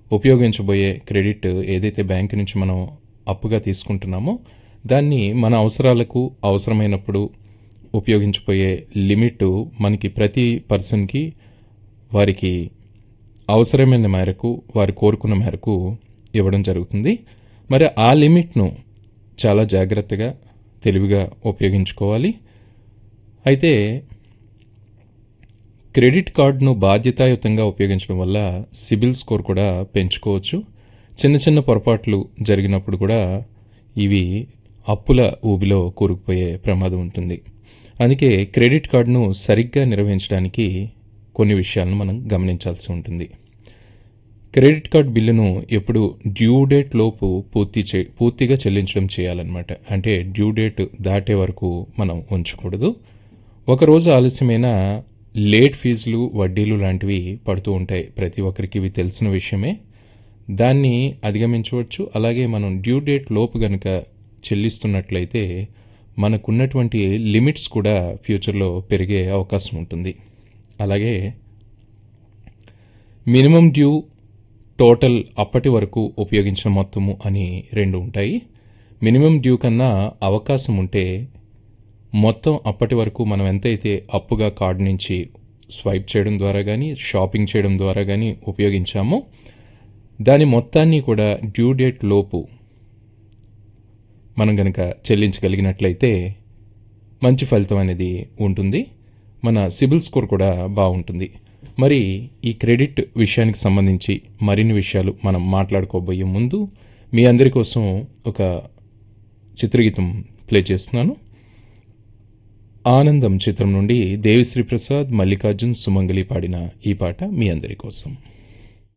ఉపయోగించబోయే క్రెడిట్ ఏదైతే బ్యాంక్ నుంచి మనం అప్పుగా తీసుకుంటున్నామో దాన్ని మన అవసరాలకు అవసరమైనప్పుడు ఉపయోగించబోయే లిమిట్ మనకి ప్రతి పర్సన్కి వారికి అవసరమైన మేరకు వారు కోరుకున్న మేరకు ఇవ్వడం జరుగుతుంది మరి ఆ లిమిట్ను చాలా జాగ్రత్తగా తెలివిగా ఉపయోగించుకోవాలి అయితే క్రెడిట్ కార్డును బాధ్యతాయుతంగా ఉపయోగించడం వల్ల సిబిల్ స్కోర్ కూడా పెంచుకోవచ్చు చిన్న చిన్న పొరపాట్లు జరిగినప్పుడు కూడా ఇవి అప్పుల ఊబిలో కూరుకుపోయే ప్రమాదం ఉంటుంది అందుకే క్రెడిట్ కార్డును సరిగ్గా నిర్వహించడానికి కొన్ని విషయాలను మనం గమనించాల్సి ఉంటుంది క్రెడిట్ కార్డ్ బిల్లును ఎప్పుడు డ్యూ డేట్ లోపు పూర్తి చే పూర్తిగా చెల్లించడం చేయాలన్నమాట అంటే డ్యూ డేట్ దాటే వరకు మనం ఉంచకూడదు ఒకరోజు ఆలస్యమైన లేట్ ఫీజులు వడ్డీలు లాంటివి పడుతూ ఉంటాయి ప్రతి ఒక్కరికి ఇవి తెలిసిన విషయమే దాన్ని అధిగమించవచ్చు అలాగే మనం డ్యూ డేట్ లోపు గనుక చెల్లిస్తున్నట్లయితే మనకున్నటువంటి లిమిట్స్ కూడా ఫ్యూచర్లో పెరిగే అవకాశం ఉంటుంది అలాగే మినిమం డ్యూ టోటల్ అప్పటి వరకు ఉపయోగించిన మొత్తము అని రెండు ఉంటాయి మినిమం డ్యూ కన్నా అవకాశం ఉంటే మొత్తం అప్పటి వరకు మనం ఎంతైతే అప్పుగా కార్డు నుంచి స్వైప్ చేయడం ద్వారా కానీ షాపింగ్ చేయడం ద్వారా కానీ ఉపయోగించామో దాని మొత్తాన్ని కూడా డ్యూ డేట్ లోపు మనం గనక చెల్లించగలిగినట్లయితే మంచి ఫలితం అనేది ఉంటుంది మన సిబిల్ స్కోర్ కూడా బాగుంటుంది మరి ఈ క్రెడిట్ విషయానికి సంబంధించి మరిన్ని విషయాలు మనం మాట్లాడుకోబోయే ముందు మీ అందరి కోసం ఒక చిత్రగీతం ప్లే చేస్తున్నాను ఆనందం చిత్రం నుండి దేవిశ్రీ ప్రసాద్ మల్లికార్జున్ సుమంగలి పాడిన ఈ పాట మీ అందరి కోసం